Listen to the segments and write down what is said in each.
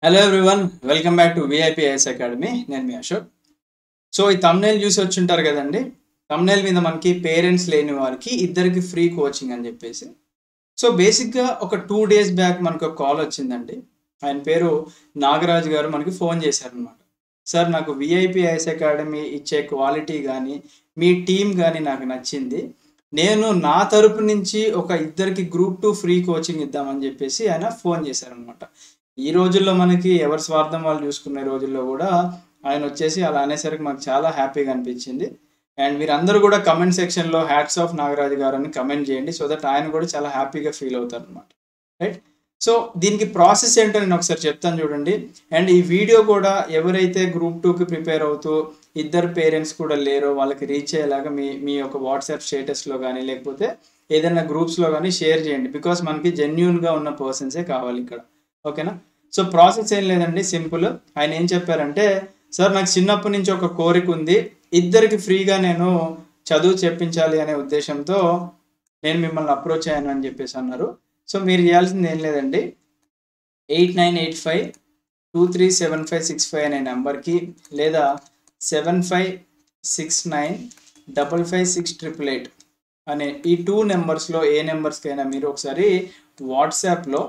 hello everyone welcome back to VIPIS academy నేను మీ Ashok so ఈ తమ్నేల్ చూసి వచ్చి ఉంటారు కదండి తమ్నేల్ మీద మనకి పేరెంట్స్ లేని వారికి ఇద్దరికి ఫ్రీ కోచింగ్ అని చెప్పేసి సో బేసిక్గా ఒక టూ డేస్ బ్యాక్ మనకు ఒక కాల్ వచ్చిందండి ఆయన పేరు నాగరాజు గారు మనకి ఫోన్ చేశారనమాట సార్ నాకు విఐపిఐఎస్ అకాడమీ ఇచ్చే క్వాలిటీ కానీ మీ టీం కానీ నాకు నచ్చింది నేను నా తరపు నుంచి ఒక ఇద్దరికి గ్రూప్ టూ ఫ్రీ కోచింగ్ ఇద్దామని చెప్పేసి ఆయన ఫోన్ చేశారనమాట ఈ రోజుల్లో మనకి ఎవరి స్వార్థం వాళ్ళు చూసుకునే రోజుల్లో కూడా ఆయన వచ్చేసి అలా అనేసరికి మాకు చాలా హ్యాపీగా అనిపించింది అండ్ మీరందరూ కూడా కమెంట్ సెక్షన్లో హ్యాట్స్ ఆఫ్ నాగరాజు గారు అని కమెంట్ చేయండి సో దట్ ఆయన కూడా చాలా హ్యాపీగా ఫీల్ అవుతారు అనమాట రైట్ సో దీనికి ప్రాసెస్ ఏంటో నేను ఒకసారి చెప్తాను చూడండి అండ్ ఈ వీడియో కూడా ఎవరైతే గ్రూప్ టూకి ప్రిపేర్ అవుతూ ఇద్దరు పేరెంట్స్ కూడా లేరో వాళ్ళకి రీచ్ అయ్యేలాగా మీ మీ యొక్క వాట్సాప్ స్టేటస్లో కానీ లేకపోతే ఏదైనా గ్రూప్స్లో కానీ షేర్ చేయండి బికాస్ మనకి జెన్యున్గా ఉన్న పర్సన్సే కావాలి ఇక్కడ ఓకేనా సో ప్రాసెస్ ఏం లేదండి సింపుల్ ఆయన ఏం చెప్పారంటే సార్ నాకు చిన్నప్పటి నుంచి ఒక కోరిక ఉంది ఇద్దరికి ఫ్రీగా నేను చదువు చెప్పించాలి అనే ఉద్దేశంతో నేను మిమ్మల్ని అప్రోచ్ అయ్యాను అని చెప్పేసి అన్నారు సో మీరు చేయాల్సింది ఏం లేదండి eight nine eight five two three seven five six five అనే నెంబర్కి లేదా seven five six nine double five six triple eight అనే ఈ టూ నెంబర్స్లో ఏ నెంబర్స్కైనా మీరు ఒకసారి వాట్సాప్లో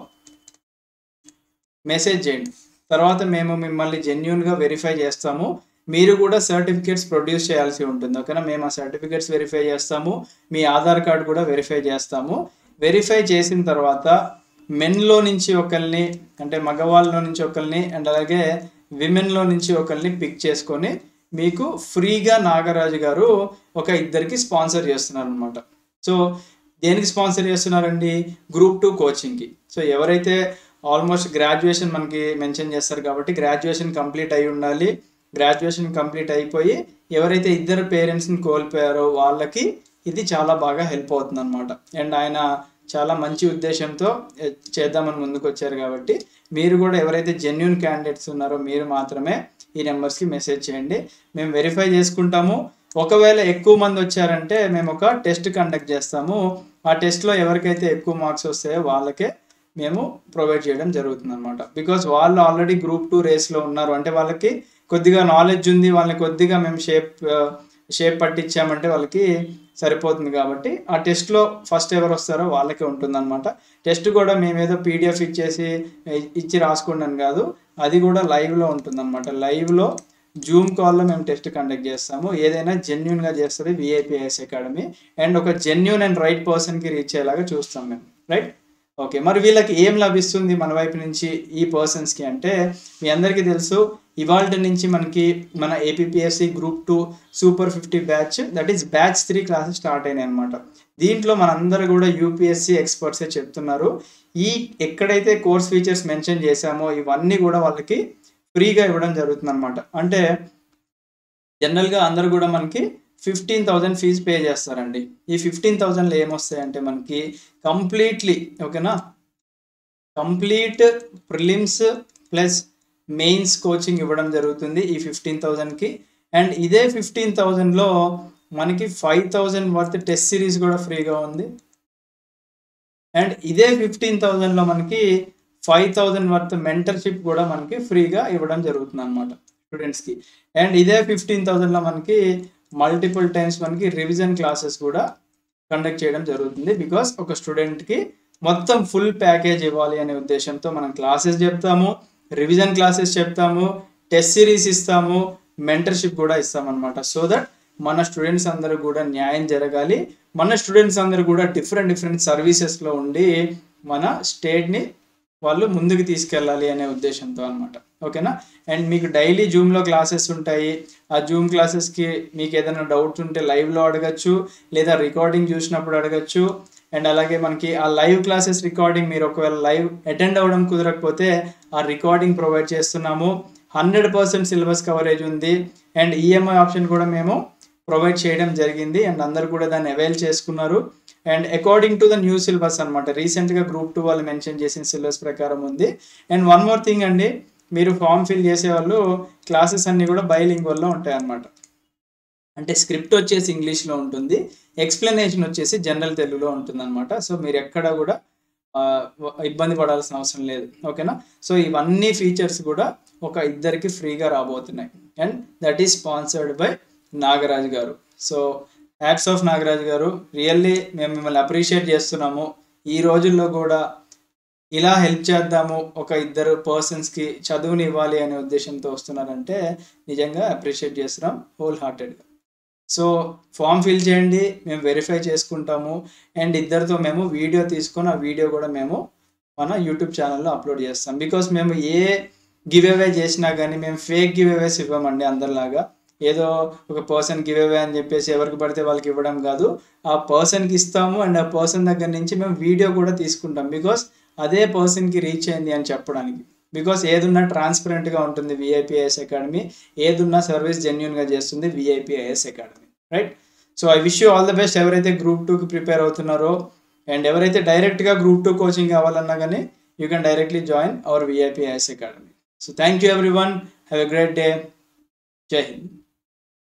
మెసేజ్ చేయండి తర్వాత మేము మిమ్మల్ని జెన్యున్గా వెరిఫై చేస్తాము మీరు కూడా సర్టిఫికేట్స్ ప్రొడ్యూస్ చేయాల్సి ఉంటుంది ఓకేనా మేము ఆ సర్టిఫికేట్స్ వెరిఫై చేస్తాము మీ ఆధార్ కార్డ్ కూడా వెరిఫై చేస్తాము వెరిఫై చేసిన తర్వాత మెన్లో నుంచి ఒకరిని అంటే మగవాళ్ళలో నుంచి ఒకరిని అండ్ అలాగే విమెన్లో నుంచి ఒకరిని పిక్ చేసుకొని మీకు ఫ్రీగా నాగరాజు గారు ఒక ఇద్దరికి స్పాన్సర్ చేస్తున్నారు అనమాట సో దేనికి స్పాన్సర్ చేస్తున్నారండి గ్రూప్ టూ కోచింగ్కి సో ఎవరైతే ఆల్మోస్ట్ గ్రాడ్యుయేషన్ మనకి మెన్షన్ చేస్తారు కాబట్టి గ్రాడ్యుయేషన్ కంప్లీట్ అయి ఉండాలి గ్రాడ్యుయేషన్ కంప్లీట్ అయిపోయి ఎవరైతే ఇద్దరు పేరెంట్స్ని కోల్పోయారో వాళ్ళకి ఇది చాలా బాగా హెల్ప్ అవుతుంది అనమాట అండ్ ఆయన చాలా మంచి ఉద్దేశంతో చేద్దామని ముందుకు వచ్చారు కాబట్టి మీరు కూడా ఎవరైతే జెన్యున్ క్యాండిడేట్స్ ఉన్నారో మీరు మాత్రమే ఈ నెంబర్స్కి మెసేజ్ చేయండి మేము వెరిఫై చేసుకుంటాము ఒకవేళ ఎక్కువ మంది వచ్చారంటే మేము ఒక టెస్ట్ కండక్ట్ చేస్తాము ఆ టెస్ట్లో ఎవరికైతే ఎక్కువ మార్క్స్ వస్తాయో వాళ్ళకే మేము ప్రొవైడ్ చేయడం జరుగుతుంది అనమాట బికాస్ వాళ్ళు ఆల్రెడీ గ్రూప్ టూ రేస్లో ఉన్నారు అంటే వాళ్ళకి కొద్దిగా నాలెడ్జ్ ఉంది వాళ్ళని కొద్దిగా మేము షేప్ షేప్ పట్టించామంటే వాళ్ళకి సరిపోతుంది కాబట్టి ఆ టెస్ట్లో ఫస్ట్ ఎవరు వస్తారో వాళ్ళకే ఉంటుంది అనమాట టెస్ట్ కూడా మేము ఏదో పీడిఎఫ్ ఇచ్చేసి ఇచ్చి రాసుకుంటాను కాదు అది కూడా లైవ్లో ఉంటుంది అనమాట లైవ్లో జూమ్ కాల్లో మేము టెస్ట్ కండక్ట్ చేస్తాము ఏదైనా జెన్యున్గా చేస్తుంది విఐపిఎస్ అకాడమీ అండ్ ఒక జెన్యున్ అండ్ రైట్ పర్సన్కి రీచ్ అయ్యేలాగా చూస్తాం మేము రైట్ ఓకే మరి వీళ్ళకి ఏం లభిస్తుంది మన వైపు నుంచి ఈ పర్సన్స్కి అంటే మీ అందరికీ తెలుసు ఇవాళ నుంచి మనకి మన APSC group two super fifty batch that is batch three classes start అయినాయి అనమాట దీంట్లో మనందరూ కూడా యూపీఎస్సి ఎక్స్పర్ట్సే చెప్తున్నారు ఈ ఎక్కడైతే కోర్స్ ఫీచర్స్ మెన్షన్ చేశామో ఇవన్నీ కూడా వాళ్ళకి ఫ్రీగా ఇవ్వడం జరుగుతుంది అనమాట అంటే జనరల్గా అందరూ కూడా మనకి ఫిఫ్టీన్ థౌజండ్ ఫీజు పే చేస్తారండి ఈ ఫిఫ్టీన్ థౌజండ్లో ఏమొస్తాయంటే మనకి కంప్లీట్లీ ఓకేనా complete prelims plus mains coaching ఇవ్వడం జరుగుతుంది ఈ ఫిఫ్టీన్ థౌజండ్కి అండ్ ఇదే ఫిఫ్టీన్ థౌజండ్లో మనకి five thousand worth test series కూడా ఫ్రీగా ఉంది అండ్ ఇదే ఫిఫ్టీన్ థౌజండ్లో మనకి ఫైవ్ థౌజండ్ వర్త్ మెంటర్షిప్ కూడా మనకి ఫ్రీగా ఇవ్వడం జరుగుతుంది అనమాట స్టూడెంట్స్కి అండ్ ఇదే ఫిఫ్టీన్ థౌజండ్లో మనకి మల్టిపుల్ టైమ్స్ మనకి రివిజన్ క్లాసెస్ కూడా కండక్ట్ చేయడం జరుగుతుంది బికాస్ ఒక స్టూడెంట్కి మొత్తం ఫుల్ ప్యాకేజ్ ఇవ్వాలి అనే ఉద్దేశంతో మనం క్లాసెస్ చెప్తాము రివిజన్ క్లాసెస్ చెప్తాము టెస్ట్ సిరీస్ ఇస్తాము మెంటర్షిప్ కూడా ఇస్తామన్నమాట సో దట్ మన స్టూడెంట్స్ అందరూ కూడా న్యాయం జరగాలి మన స్టూడెంట్స్ అందరూ కూడా డిఫరెంట్ డిఫరెంట్ సర్వీసెస్లో ఉండి మన స్టేట్ని వాళ్ళు ముందుకు తీసుకెళ్ళాలి అనే ఉద్దేశంతో అనమాట ఓకేనా అండ్ మీకు డైలీ జూమ్లో క్లాసెస్ ఉంటాయి ఆ జూమ్ క్లాసెస్కి మీకు ఏదైనా డౌట్స్ ఉంటే లైవ్లో అడగచ్చు లేదా రికార్డింగ్ చూసినప్పుడు అడగచ్చు అండ్ అలాగే మనకి ఆ లైవ్ క్లాసెస్ రికార్డింగ్ మీరు ఒకవేళ లైవ్ అటెండ్ అవ్వడం కుదరకపోతే ఆ రికార్డింగ్ ప్రొవైడ్ చేస్తున్నాము హండ్రెడ్ పర్సెంట్ సిలబస్ కవరేజ్ ఉంది అండ్ ఈఎంఐ ఆప్షన్ కూడా మేము ప్రొవైడ్ చేయడం జరిగింది అండ్ అందరు కూడా దాన్ని అవైల్ చేసుకున్నారు and according to the new syllabus అనమాట రీసెంట్గా గ్రూప్ టూ వాళ్ళు మెన్షన్ చేసిన సిలబస్ ప్రకారం ఉంది అండ్ వన్ మోర్ థింగ్ అండి మీరు ఫామ్ ఫిల్ చేసేవాళ్ళు క్లాసెస్ అన్నీ కూడా బైలింగ్వల్లో ఉంటాయి అన్నమాట అంటే స్క్రిప్ట్ వచ్చేసి ఇంగ్లీష్లో ఉంటుంది ఎక్స్ప్లెనేషన్ వచ్చేసి జనరల్ తెలుగులో ఉంటుంది అనమాట సో మీరు ఎక్కడ కూడా ఆ, ఇబ్బంది పడాల్సిన అవసరం లేదు ఓకేనా సో ఇవన్నీ ఫీచర్స్ కూడా ఒక ఇద్దరికి ఫ్రీగా రాబోతున్నాయి and that is sponsored by Nagaraj garu so acts of Nagaraj గారు రియల్లీ మేము మిమ్మల్ని అప్రిషియేట్ చేస్తున్నాము ఈ రోజుల్లో కూడా ఇలా హెల్ప్ చేద్దాము ఒక ఇద్దరు పర్సన్స్కి చదువుని ఇవ్వాలి అనే ఉద్దేశంతో వస్తున్నారంటే నిజంగా అప్రిషియేట్ చేస్తున్నాం హోల్ హార్టెడ్గా సో ఫామ్ ఫిల్ చేయండి మేము వెరిఫై చేసుకుంటాము అండ్ ఇద్దరితో మేము వీడియో తీసుకొని ఆ వీడియో కూడా మేము మన యూట్యూబ్ ఛానల్లో అప్లోడ్ చేస్తాం బికాస్ మేము ఏ గివ్ అవే చేసినా కానీ మేము ఫేక్ గివ్ అవేస్ ఇవ్వమండి అందరిలాగా ఏదో ఒక పర్సన్ గివ్ అవే అని చెప్పేసి ఎవరికి పడితే వాళ్ళకి ఇవ్వడం కాదు ఆ పర్సన్కి ఇస్తాము అండ్ ఆ పర్సన్ దగ్గర నుంచి మేము వీడియో కూడా తీసుకుంటాం బికాస్ అదే పర్సన్కి రీచ్ అయింది అని చెప్పడానికి బికాస్ ఏదున్నా ట్రాన్స్పరెంట్గా ఉంటుంది విఐపిఐఎస్ అకాడమీ ఏదున్నా సర్వీస్ జెన్యున్గా చేస్తుంది VIPIS academy right so I wish you all the best ఎవరైతే గ్రూప్ టూకి ప్రిపేర్ అవుతున్నారో అండ్ ఎవరైతే డైరెక్ట్గా గ్రూప్ టూ కోచింగ్ కావాలన్నా కానీ you can directly join our VIPIS academy so thank you everyone have a great day Jai Hind